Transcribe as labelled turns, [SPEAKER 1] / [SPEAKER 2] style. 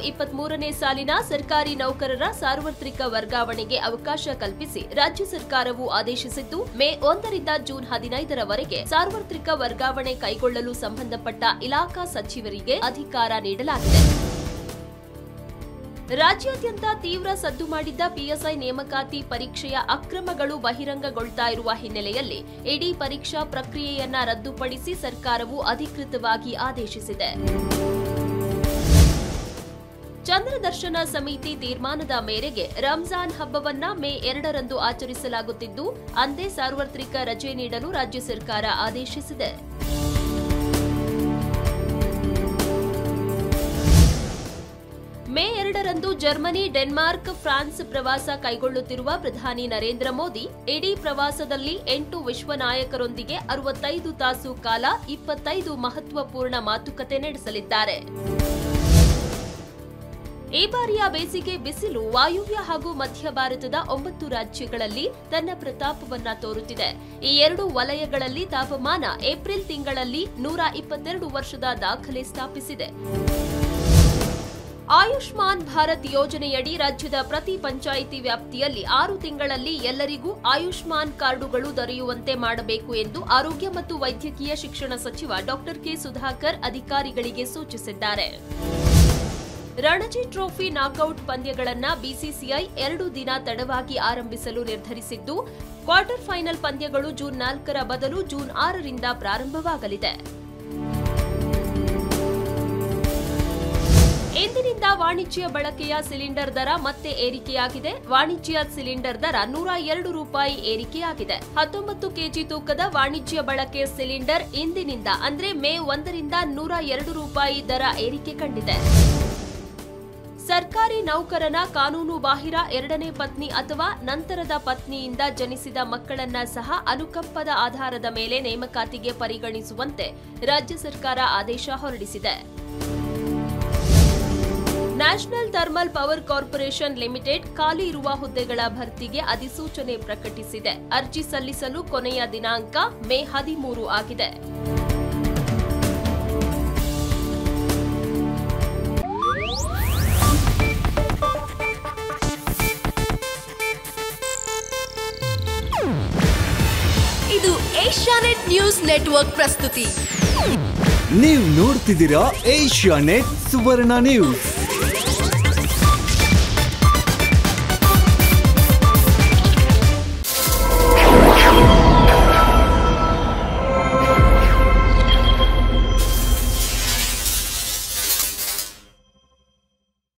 [SPEAKER 1] ಇಪ್ಪತ್ಮೂರನೇ ಸಾಲಿನ ಸರ್ಕಾರಿ ನೌಕರರ ಸಾರ್ವತ್ರಿಕ ವರ್ಗಾವಣೆಗೆ ಅವಕಾಶ ಕಲ್ಪಿಸಿ ರಾಜ್ಯ ಸರ್ಕಾರವು ಆದೇಶಿಸಿದ್ದು ಮೇ ಒಂದರಿಂದ ಜೂನ್ ಹದಿನೈದರವರೆಗೆ ಸಾರ್ವತ್ರಿಕ ವರ್ಗಾವಣೆ ಕೈಗೊಳ್ಳಲು ಸಂಬಂಧಪಟ್ಟ ಇಲಾಖಾ ಸಚಿವರಿಗೆ ಅಧಿಕಾರ ನೀಡಲಾಗಿದೆ ರಾಜ್ಯಾದ್ಯಂತ ತೀವ್ರ ಸದ್ದು ಮಾಡಿದ್ದ ಪಿಎಸ್ಐ ನೇಮಕಾತಿ ಪರೀಕ್ಷೆಯ ಅಕ್ರಮಗಳು ಬಹಿರಂಗಗೊಳ್ತಾ ಇರುವ ಹಿನ್ನೆಲೆಯಲ್ಲಿ ಇಡೀ ಪರೀಕ್ಷಾ ಪ್ರಕ್ರಿಯೆಯನ್ನ ರದ್ದುಪಡಿಸಿ ಸರ್ಕಾರವು ಅಧಿಕೃತವಾಗಿ ಆದೇಶಿಸಿದೆ ಚಂದ್ರದರ್ಶನ ಸಮಿತಿ ತೀರ್ಮಾನದ ಮೇರೆಗೆ ರಂಜಾನ್ ಹಬ್ಬವನ್ನ ಮೇ ಎರಡರಂದು ಆಚರಿಸಲಾಗುತ್ತಿದ್ದು ಅಂದೇ ಸಾರ್ವತ್ರಿಕ ರಜೆ ನೀಡಲು ರಾಜ್ಯ ಸರ್ಕಾರ ಆದೇಶಿಸಿದೆ ಮೇ ಎರಡರಂದು ಜರ್ಮನಿ ಡೆನ್ಮಾರ್ಕ್ ಫ್ರಾನ್ಸ್ ಪ್ರವಾಸ ಕೈಗೊಳ್ಳುತ್ತಿರುವ ಪ್ರಧಾನಿ ನರೇಂದ್ರ ಮೋದಿ ಇಡೀ ಪ್ರವಾಸದಲ್ಲಿ ಎಂಟು ವಿಶ್ವ ನಾಯಕರೊಂದಿಗೆ ಅರವತ್ತೈದು ತಾಸು ಕಾಲ ಇಪ್ಪತ್ತೈದು ಮಹತ್ವಪೂರ್ಣ ಮಾತುಕತೆ ನಡೆಸಲಿದ್ದಾರೆ ಈ ಬಾರಿಯ ಬೇಸಿಗೆ ಬಿಸಿಲು ವಾಯುವ್ಯ ಹಾಗೂ ಮಧ್ಯ ಭಾರತದ ಒಂಬತ್ತು ರಾಜ್ಯಗಳಲ್ಲಿ ತನ್ನ ಪ್ರತಾಪವನ್ನ ತೋರುತ್ತಿದೆ ಈ ಎರಡು ವಲಯಗಳಲ್ಲಿ ತಾಪಮಾನ ಏಪ್ರಿಲ್ ತಿಂಗಳಲ್ಲಿ ನೂರ ಇಪ್ಪತ್ತೆರಡು ವರ್ಷದ ದಾಖಲೆ ಸ್ಥಾಪಿಸಿದೆ ಆಯುಷ್ಮಾನ್ ಭಾರತ್ ಯೋಜನೆಯಡಿ ರಾಜ್ಯದ ಪ್ರತಿ ಪಂಚಾಯಿತಿ ವ್ಯಾಪ್ತಿಯಲ್ಲಿ ಆರು ತಿಂಗಳಲ್ಲಿ ಎಲ್ಲರಿಗೂ ಆಯುಷ್ಮಾನ್ ಕಾರ್ಡುಗಳು ದೊರೆಯುವಂತೆ ಮಾಡಬೇಕು ಎಂದು ಆರೋಗ್ಯ ಮತ್ತು ವೈದ್ಯಕೀಯ ಶಿಕ್ಷಣ ಸಚಿವ ಡಾ ಕೆ ಸುಧಾಕರ್ ಅಧಿಕಾರಿಗಳಿಗೆ ಸೂಚಿಸಿದ್ದಾರೆ ರಣಜಿ ಟ್ರೋಫಿ ನಾಕೌಟ್ ಪಂದ್ಯಗಳನ್ನ ಬಿಸಿಸಿಐ ಎರಡು ದಿನ ತಡವಾಗಿ ಆರಂಭಿಸಲು ನಿರ್ಧರಿಸಿದ್ದು ಕ್ವಾರ್ಟರ್ ಫೈನಲ್ ಪಂದ್ಯಗಳು ಜೂನ್ ನಾಲ್ಕರ ಬದಲು ಜೂನ್ ಆರರಿಂದ ಪ್ರಾರಂಭವಾಗಲಿದೆ ಇಂದಿನಿಂದ ವಾಣಿಜ್ಯ ಬಳಕೆಯ ಸಿಲಿಂಡರ್ ದರ ಮತ್ತೆ ಏರಿಕೆಯಾಗಿದೆ ವಾಣಿಜ್ಯ ಸಿಲಿಂಡರ್ ದರ ನೂರ ಎರಡು ರೂಪಾಯಿ ಏರಿಕೆಯಾಗಿದೆ ಹತ್ತೊಂಬತ್ತು ಕೆಜಿ ತೂಕದ ವಾಣಿಜ್ಯ ಬಳಕೆ ಸಿಲಿಂಡರ್ ಇಂದಿನಿಂದ ಅಂದ್ರೆ ಮೇ ಒಂದರಿಂದ ನೂರ ಎರಡು ರೂಪಾಯಿ ದರ ಏರಿಕೆ ಕಂಡಿದೆ ಸರ್ಕಾರಿ ನೌಕರನ ಕಾನೂನು ಬಾಹಿರ ಎರಡನೇ ಪತ್ನಿ ಅಥವಾ ನಂತರದ ಪತ್ನಿಯಿಂದ ಜನಿಸಿದ ಮಕ್ಕಳನ್ನ ಸಹ ಅನುಕಂಪದ ಆಧಾರದ ಮೇಲೆ ನೇಮಕಾತಿಗೆ ಪರಿಗಣಿಸುವಂತೆ ರಾಜ್ಯ ಸರ್ಕಾರ ಆದೇಶ ಹೊರಡಿಸಿದೆ national thermal power corporation limited ಖಾಲಿ ಇರುವ ಹುದ್ದೆಗಳ ಭರ್ತಿಗೆ ಅಧಿಸೂಚನೆ ಪ್ರಕಟಿಸಿದೆ ಅರ್ಜಿ ಸಲ್ಲಿಸಲು ಕೊನೆಯ ದಿನಾಂಕ ಮೇ ಹದಿಮೂರು ಆಗಿದೆ
[SPEAKER 2] ಇದು ಏಷ್ಯಾನೆಟ್ ನ್ಯೂಸ್ ನೆಟ್ವರ್ಕ್ ಪ್ರಸ್ತುತಿ
[SPEAKER 3] ನೀವು ನೋಡ್ತಿದ್ದೀರಾ ಏಷ್ಯಾ ನೆಟ್ ಸುವರ್ಣ ನ್ಯೂಸ್